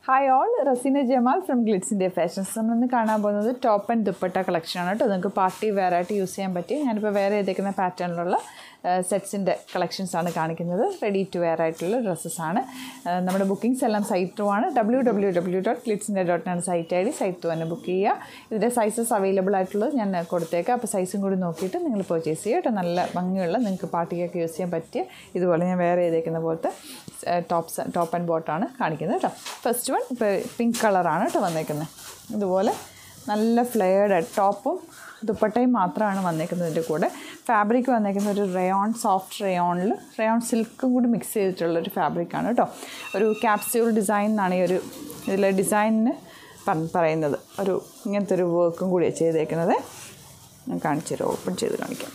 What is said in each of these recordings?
hi all Raseena Jamal from ഗ്ലിറ്റ്സിൻ്റെ fashions നമ്മളിന്ന് കാണാൻ പോകുന്നത് ടോപ്പ് ആൻഡ് ദുപ്പട്ട കളക്ഷനാണ് കേട്ടോ നിങ്ങൾക്ക് പാർട്ടി വെയർ ആയിട്ട് യൂസ് ചെയ്യാൻ പറ്റി ഞാനിപ്പോൾ വേറെ ചെയ്തേക്കുന്ന പാറ്റേണിലുള്ള സെറ്റ്സിൻ്റെ കളക്ഷൻസാണ് കാണിക്കുന്നത് റെഡി ടു വെയർ ആയിട്ടുള്ള ഡ്രസ്സസ്സാണ് നമ്മുടെ ബുക്കിംഗ്സ് എല്ലാം സൈറ്റ് ത്രൂ ആണ് ഡബ്ല്യൂ ഡബ്ല്യൂ ഡബ്ല്യൂ ഡോട്ട് ഗ്ലിറ്റ്സിൻ്റെ ഡോട്ട് ആണ് സൈറ്റ് ഐ ഡി സൈറ്റ് ത്രൂ തന്നെ ബുക്ക് ചെയ്യുക ഇതിൻ്റെ സൈസസ് അവൈലബിൾ ആയിട്ടുള്ളത് ഞാൻ കൊടുത്തേക്കാം അപ്പോൾ സൈസും കൂടി നോക്കിയിട്ട് നിങ്ങൾ പർച്ചേസ് ചെയ്യുക കേട്ടോ നല്ല ഭംഗിയുള്ള നിങ്ങൾക്ക് പാർട്ടിക്കൊക്കെ യൂസ് ചെയ്യാൻ പറ്റിയ ഇതുപോലെ ഞാൻ വേറെ ചെയ്തേക്കുന്ന പോലത്തെ ടോപ്സ് ടോപ്പ് ആൻഡ് ബോട്ടാണ് കാണിക്കുന്നത് കേട്ടോ ഫസ്റ്റ് വൺ ഇപ്പോൾ പിങ്ക് കളറാണ് കേട്ടോ വന്നേക്കുന്നത് ഇതുപോലെ നല്ല ഫ്ലെയർഡ് ടോപ്പും ദുപ്പട്ടയും മാത്രമാണ് വന്നേക്കുന്നത് ഇതിൻ്റെ കൂടെ ഫാബ്രിക് വന്നേക്കുന്ന ഒരു റയോൺ സോഫ്റ്റ് റയോണിൽ റയോൺ സിൽക്കും കൂടി മിക്സ് ചെയ്തിട്ടുള്ള ഒരു ഫാബ്രിക്കാണ് കേട്ടോ ഒരു ക്യാപ്സ്യൂൾ ഡിസൈൻ എന്നാണ് ഈ ഒരു ഇതിലെ ഡിസൈനിന് പറയുന്നത് ഒരു ഇങ്ങനത്തെ ഒരു വർക്കും കൂടി ചെയ്തേക്കുന്നത് ഞാൻ കാണിച്ചു തരാം ഓപ്പൺ ചെയ്ത് കാണിക്കാം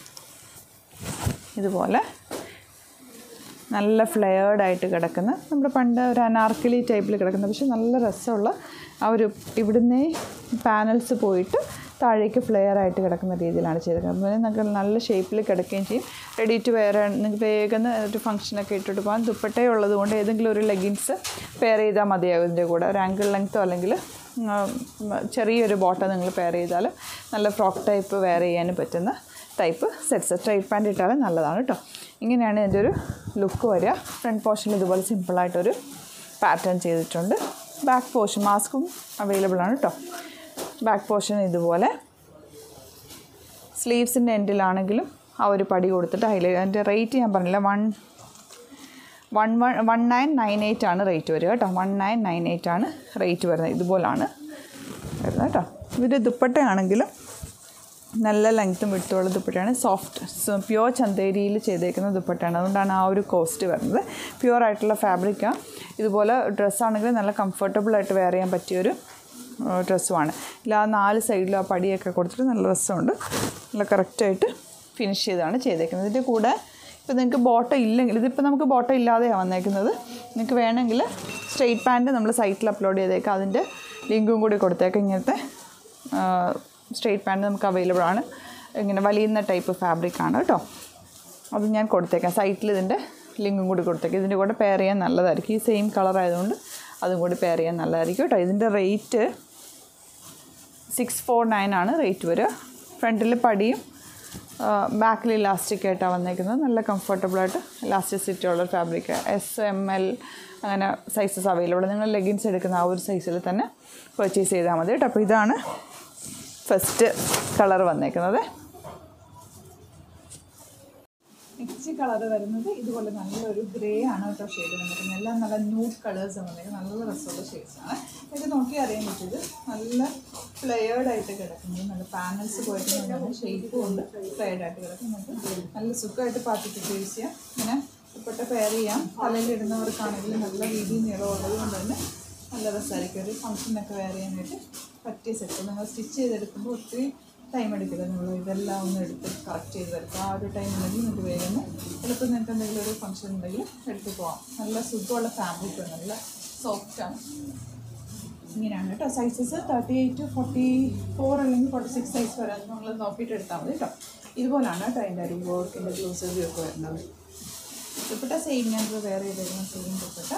ഇതുപോലെ നല്ല ഫ്ലെയേർഡ് ആയിട്ട് കിടക്കുന്ന നമ്മുടെ പണ്ട് ഒരു അനാർക്കലി ടൈപ്പിൽ കിടക്കുന്ന പക്ഷേ നല്ല രസമുള്ള ആ ഒരു ഇവിടുന്നേ പാനൽസ് പോയിട്ട് താഴേക്ക് ഫ്ലെയർ ആയിട്ട് കിടക്കുന്ന രീതിയിലാണ് ചെയ്തിരിക്കുന്നത് അപ്പോൾ നമുക്ക് നല്ല ഷേപ്പിൽ കിടക്കുകയും ചെയ്യും റെഡി ടു വെയർ നിങ്ങൾക്ക് വേഗം ഒരു ഫംഗ്ഷനൊക്കെ ഇട്ടിട്ട് പോകാൻ ദുപ്പട്ടേ ഉള്ളത് കൊണ്ട് ഏതെങ്കിലും ഒരു ലെഗിൻസ് പെയർ ചെയ്താൽ മതിയാകും ഇതിൻ്റെ കൂടെ ഒരു ആങ്കിൾ ലെങ്ത്തോ അല്ലെങ്കിൽ ചെറിയൊരു ബോട്ടം നിങ്ങൾ പെയർ ചെയ്താൽ നല്ല ഫ്രോക്ക് ടൈപ്പ് വെയർ ചെയ്യാനും പറ്റുന്ന ടൈപ്പ് സെറ്റ്സ് സ്ട്രൈറ്റ് പാൻറ് ഇട്ടാലും നല്ലതാണ് കേട്ടോ ഇങ്ങനെയാണ് ഇതിൻ്റെ ഒരു ലുക്ക് വരിക ഫ്രണ്ട് പോർഷനിൽ ഇതുപോലെ സിമ്പിളായിട്ടൊരു പാറ്റേൺ ചെയ്തിട്ടുണ്ട് ബാക്ക് പോർഷൻ മാസ്കും അവൈലബിൾ ആണ് കേട്ടോ ബാക്ക് പോർഷൻ ഇതുപോലെ സ്ലീവ്സിൻ്റെ എൻഡിലാണെങ്കിലും ആ ഒരു പടി കൊടുത്തിട്ട് ഹൈലൈറ്റ് അതിൻ്റെ റേറ്റ് ഞാൻ പറഞ്ഞില്ല one one one one nine nine eight ആണ് റേറ്റ് വരിക കേട്ടോ വൺ നയൻ നയൻ എയ്റ്റ് ആണ് റേറ്റ് വരുന്നത് ഇതുപോലാണ് വരുന്നത് കേട്ടോ ഇതിൻ്റെ ദുപ്പട്ടയാണെങ്കിലും നല്ല ലെങ്ത്തും വിട്ടുള്ള ദുപ്പട്ടയാണ് സോഫ്റ്റ് പ്യുവർ ചന്തേരിയിൽ ചെയ്തേക്കുന്ന ദുപ്പട്ടയാണ് അതുകൊണ്ടാണ് ആ ഒരു കോസ്റ്റ് വരുന്നത് പ്യുവർ ആയിട്ടുള്ള ഫാബ്രിക്കാണ് ഇതുപോലെ ഡ്രസ്സാണെങ്കിൽ നല്ല കംഫർട്ടബിൾ ആയിട്ട് വെയർ ചെയ്യാൻ പറ്റിയൊരു ഡ്രസ്സുമാണ് ഇല്ല ആ നാല് സൈഡിലും ആ പടിയൊക്കെ കൊടുത്തിട്ട് നല്ല രസമുണ്ട് നല്ല കറക്റ്റായിട്ട് ഫിനിഷ് ചെയ്താണ് ചെയ്തേക്കുന്നത് ഇതിൻ്റെ കൂടെ ഇപ്പോൾ നിങ്ങൾക്ക് ബോട്ടം ഇല്ലെങ്കിൽ ഇതിപ്പോൾ നമുക്ക് ബോട്ടം ഇല്ലാതെയാണ് വന്നേക്കുന്നത് നിങ്ങൾക്ക് വേണമെങ്കിൽ സ്ട്രെയിറ്റ് പാൻറ്റ് നമ്മൾ സൈറ്റിൽ അപ്ലോഡ് ചെയ്തേക്കാം അതിൻ്റെ ലിങ്കും കൂടി കൊടുത്തേക്കാം ഇങ്ങനത്തെ സ്ട്രെയിറ്റ് പാൻറ്റ് നമുക്ക് അവൈലബിൾ ആണ് ഇങ്ങനെ വലിയുന്ന ടൈപ്പ് ഫാബ്രിക്കാണ് കേട്ടോ അത് ഞാൻ കൊടുത്തേക്കാം സൈറ്റിൽ ഇതിൻ്റെ ലിങ്കും കൂടി കൊടുത്തേക്കാം ഇതിൻ്റെ കൂടെ പെയർ ചെയ്യാൻ നല്ലതായിരിക്കും ഈ സെയിം കളർ ആയതുകൊണ്ട് അതും കൂടി പെയർ ചെയ്യാൻ നല്ലതായിരിക്കും കേട്ടോ ഇതിൻ്റെ റേറ്റ് സിക്സ് ഫോർ നയൻ ആണ് റേറ്റ് വരിക ഫ്രണ്ടിൽ പടിയും ബാക്കിൽ ഇലാസ്റ്റിക് ആയിട്ടാണ് വന്നേക്കുന്നത് നല്ല കംഫർട്ടബിളായിട്ട് ഇലാസ്റ്റിസിറ്റി ഉള്ള ഫാബ്രിക് എസ് എം എൽ അങ്ങനെ സൈസസ് അവൈലബിൾ നിങ്ങൾ ലെഗിൻസ് എടുക്കുന്ന ആ ഒരു സൈസിൽ തന്നെ പർച്ചേസ് ചെയ്താൽ മതി കേട്ടോ അപ്പോൾ ഇതാണ് ഫസ്റ്റ് കളർ വന്നേക്കുന്നത് നെക്സ്റ്റ് കളർ വരുന്നത് ഇതുപോലെ നല്ലൊരു ഗ്രേ ആണ് കേട്ടോ ഷെയ്ഡ് വന്നിരിക്കുന്നത് എല്ലാം നല്ല ന്യൂഡ് കളേഴ്സ് വന്നിരിക്കുന്നത് നല്ല രസമുള്ള ഷെയ്ഡ്സ് ആണ് ഇത് നോക്കി അറിയാൻ പറ്റിയത് നല്ല ഫ്ലെയേർഡ് ആയിട്ട് കിടക്കുന്നത് നല്ല പാനൽസ് പോയിട്ട് നല്ല ഷേപ്പ് കൊണ്ട് ഫ്ലെയർഡ് ആയിട്ട് കിടക്കുന്നുണ്ട് നല്ല സുഖമായിട്ട് പാർട്ടിക്ക് യൂസ് ചെയ്യാം ഇങ്ങനെ ഇപ്പോഴത്തെ പെയർ ചെയ്യാം തലയിൽ ഇടുന്നവർക്കാണെങ്കിലും നല്ല വീതി നീളമുള്ളത് കൊണ്ട് തന്നെ നല്ല രസമായിരിക്കും ഒരു ഫംഗ്ഷനൊക്കെ വെയർ ചെയ്യാനായിട്ട് പറ്റിയ സെറ്റ് നിങ്ങൾ സ്റ്റിച്ച് ചെയ്തെടുക്കുമ്പോൾ ഒത്തിരി ടൈം എടുക്കില്ല നമ്മൾ ഇതെല്ലാം ഒന്ന് എടുത്ത് കറക്റ്റ് ചെയ്ത് വരയ്ക്കുക ആ ഒരു ടൈം ഉണ്ടെങ്കിൽ നിങ്ങൾക്ക് വേഗം എളുപ്പം നിങ്ങൾക്ക് എന്തെങ്കിലും ഒരു ഫംഗ്ഷൻ ഉണ്ടെങ്കിൽ എടുത്ത് പോകാം നല്ല സുഖമുള്ള ഫാബ്രിക് നല്ല സോഫ്റ്റാണ് ഇങ്ങനെയാണ് കേട്ടോ sizes thirty eight forty four അല്ലെങ്കിൽ ഫോർട്ടി സിക്സ് സൈസ് വരെ നമ്മൾ നോക്കിയിട്ട് എടുത്താൽ മതി കേട്ടോ ഇതുപോലാണ് കേട്ടോ അതിൻ്റെ ഒരു വർക്കിൻ്റെ ഗ്ലൂസറി ഒക്കെ വരുന്നത് ദുപ്പട്ട സെയിം ഞാൻ വേറെ ചെയ്തിരുന്ന സെയിം ദുപ്പട്ട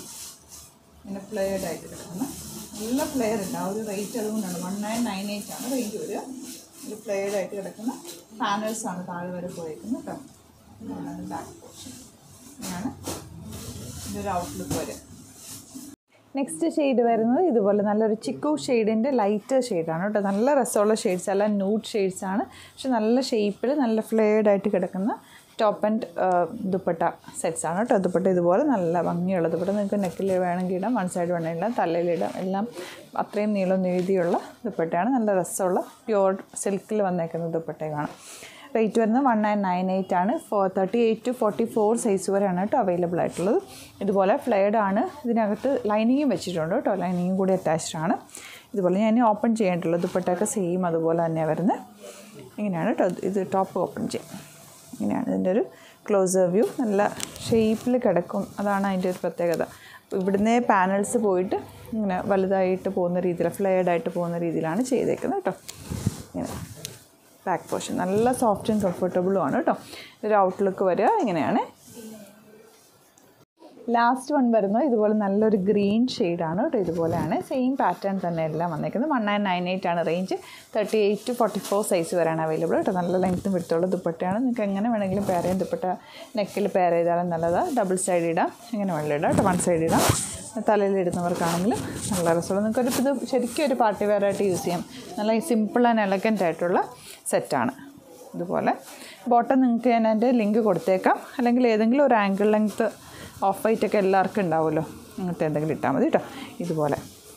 ഇങ്ങനെ ഫ്ലെയർഡ് ആയിട്ട് കിടക്കുന്ന നല്ല ഫ്ലെയർ ഉണ്ട് ആ ഒരു റേറ്റ് അതുകൊണ്ടാണ് വൺ നയൻ നയൻ എയ്റ്റ് ആണ് റേറ്റ് വരിക ഒരു ഫ്ലെയർഡ് ആയിട്ട് കിടക്കുന്ന പാനൽസ് ആണ് താഴെ വരെ പോയേക്കുന്നത് കേട്ടോ ഇതാണ് ബാക്ക് പോർഷൻ ഇങ്ങനെയാണ് ഇതിൻ്റെ ഒരു ഔട്ട്ലുക്ക് വരിക നെക്സ്റ്റ് ഷെയ്ഡ് വരുന്നത് ഇതുപോലെ നല്ലൊരു ചിക്കു ഷെയ്ഡിൻ്റെ ലൈറ്റ് ഷെയ്ഡാണ് കേട്ടോ നല്ല രസമുള്ള ഷെയ്ഡ്സ് അല്ല ന്യൂഡ് ഷെയ്ഡ്സ് ആണ് പക്ഷെ നല്ല ഷേപ്പിൽ നല്ല ഫ്ലെയർഡ് ആയിട്ട് കിടക്കുന്ന ടോപ്പ് ആൻഡ് ദുപ്പട്ട സെറ്റ്സ് ആണ് കേട്ടോ ദുപ്പട്ട ഇതുപോലെ നല്ല ഭംഗിയുള്ള ദുപ്പട്ട നിങ്ങൾക്ക് നെക്കിൽ വേണമെങ്കിൽ ഇടാം വൺ സൈഡ് വേണമെങ്കിൽ ഇടാം തലയിലിടാം എല്ലാം അത്രയും നീളം നീതിയുള്ള ദുപ്പട്ടയാണ് നല്ല രസമുള്ള പ്യുവർ സിൽക്കിൽ വന്നേക്കുന്ന ദുപ്പട്ടയാണ് റേറ്റ് വരുന്നത് വൺ നയൻ നയൻ എയ്റ്റ് ആണ് four thirty eight to forty four size വരെയാണ് കേട്ടോ അവൈലബിൾ ആയിട്ടുള്ളത് ഇതുപോലെ ഫ്ലെയർഡ് ആണ് ഇതിനകത്ത് ലൈനിങ്ങും വെച്ചിട്ടുണ്ട് കേട്ടോ ലൈനിങ്ങും കൂടി അറ്റാച്ച്ഡ് ആണ് ഇതുപോലെ ഞാൻ ഓപ്പൺ ചെയ്യേണ്ടുള്ളത് ദുപ്പട്ടയൊക്കെ സെയിം അതുപോലെ തന്നെയാണ് വരുന്നത് ഇങ്ങനെയാണ് കേട്ടോ ഇത് ടോപ്പ് ഓപ്പൺ ചെയ്യും ഇങ്ങനെയാണ് ഇതിൻ്റെ ഒരു ക്ലോസർ വ്യൂ നല്ല ഷേപ്പിൽ കിടക്കും അതാണ് അതിൻ്റെ ഒരു പ്രത്യേകത ഇവിടുന്ന് പാനൽസ് പോയിട്ട് ഇങ്ങനെ വലുതായിട്ട് പോകുന്ന രീതിയിൽ ഫ്ലെയർഡ് ആയിട്ട് പോകുന്ന രീതിയിലാണ് ചെയ്തേക്കുന്നത് കേട്ടോ ഇങ്ങനെ ബാക്ക് പോർഷൻ നല്ല സോഫ്റ്റ് ആൻഡ് കംഫർട്ടബിളും ആണ് കേട്ടോ ഒരു ഔട്ട്ലുക്ക് വരിക ഇങ്ങനെയാണ് ലാസ്റ്റ് വൺ വരുന്നത് ഇതുപോലെ നല്ലൊരു ഗ്രീൻ ഷെയ്ഡാണ് കേട്ടോ ഇതുപോലെയാണ് സെയിം പാറ്റേൺ തന്നെ എല്ലാം വന്നേക്കുന്നത് വൺ നയൻ നയൻ എയ്റ്റ് ആണ് range thirty eight to forty four size വരെയാണ് അവൈലബിൾ കേട്ടോ നല്ല ലെങ്ത്തും വിടുത്തുള്ള ദുപ്പട്ടയാണ് നിങ്ങൾക്ക് എങ്ങനെ വേണമെങ്കിലും പെയർ ചെയ്യാം ദുപ്പട്ട നെക്കിൽ പെയർ ചെയ്താലും നല്ലതാണ് ഡബിൾ സൈഡ് ഇടാം എങ്ങനെ വേണമെങ്കിലും ഇടാം കേട്ടോ വൺ സൈഡ് ഇടാം തലയിൽ ഇടുന്നവർക്കാണെങ്കിലും നല്ല രസമുള്ള നിങ്ങൾക്കൊരു ഇത് ശരിക്കും ഒരു പാർട്ടി വെയർ ആയിട്ട് യൂസ് ചെയ്യാം നല്ല സിമ്പിൾ ആൻഡ് എലഗൻ്റ് ആയിട്ടുള്ള സെറ്റാണ് ഇതുപോലെ ബോട്ടം നിങ്ങൾക്ക് ഞാൻ എൻ്റെ ലിങ്ക് കൊടുത്തേക്കാം അല്ലെങ്കിൽ ഏതെങ്കിലും ഒരു ആംഗിൾ ലെങ്ത്ത് ഓഫ് വൈറ്റ് ഒക്കെ എല്ലാവർക്കും ഉണ്ടാവുമല്ലോ അങ്ങനത്തെ എന്തെങ്കിലും ഇട്ടാൽ മതി കേട്ടോ ഇതുപോലെ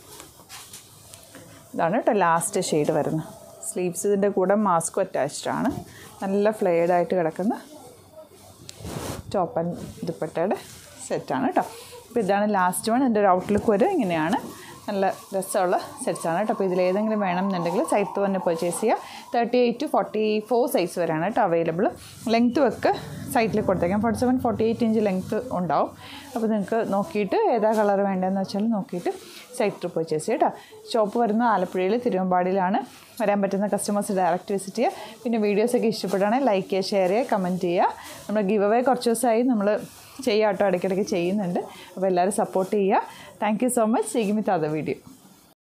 ഇതാണ് കേട്ടോ ലാസ്റ്റ് ഷെയ്ഡ് വരുന്നത് സ്ലീവ്സ് ഇതിൻ്റെ കൂടെ മാസ്കും അറ്റാച്ച്ഡ് ആണ് നല്ല ഫ്ലെയർഡ് ആയിട്ട് കിടക്കുന്ന ടോപ്പ് ആൻഡ് ദുപ്പട്ടയുടെ സെറ്റാണ് കേട്ടോ അപ്പോൾ ഇതാണ് ലാസ്റ്റ് വൺ ഇതിൻ്റെ ഒരു ഔട്ട്ലുക്ക് വരും ഇങ്ങനെയാണ് നല്ല രസമുള്ള സെറ്റ്സാണ് കേട്ടോ അപ്പോൾ ഇതിലേതെങ്കിലും വേണമെന്നുണ്ടെങ്കിൽ സൈറ്റ് തന്നെ പർച്ചേസ് ചെയ്യുക thirty eight to forty four size വരെയാണ് കേട്ടോ അവൈലബിൾ ലെങ്ത്തും ഒക്കെ സൈറ്റിൽ കൊടുത്തേക്കാം forty seven forty eight inch length ഉണ്ടാവും അപ്പോൾ നിങ്ങൾക്ക് നോക്കിയിട്ട് ഏതാ കളർ വേണ്ടതെന്ന് വെച്ചാൽ നോക്കിയിട്ട് സൈറ്റ് പർച്ചേസ് ചെയ്യുക കേട്ടോ ഷോപ്പ് വരുന്നത് ആലപ്പുഴയിൽ തിരുവമ്പാടിയിലാണ് വരാൻ പറ്റുന്ന കസ്റ്റമേഴ്സ് ഡയറക്റ്റ് വിസിറ്റ് ചെയ്യുക പിന്നെ വീഡിയോസൊക്കെ ഇഷ്ടപ്പെടുകയാണെങ്കിൽ ലൈക്ക് ചെയ്യുക ഷെയർ ചെയ്യുക കമൻറ്റ് ചെയ്യുക നമ്മൾ ഗിവ് അവേ കുറച്ച് ദിവസമായി നമ്മൾ ചെയ്യാം കേട്ടോ ഇടയ്ക്കിടയ്ക്ക് ചെയ്യുന്നുണ്ട് അപ്പോൾ എല്ലാവരും സപ്പോർട്ട് ചെയ്യുക താങ്ക് യു സോ മച്ച് സീഗിമിത്ത് അതർ വീഡിയോ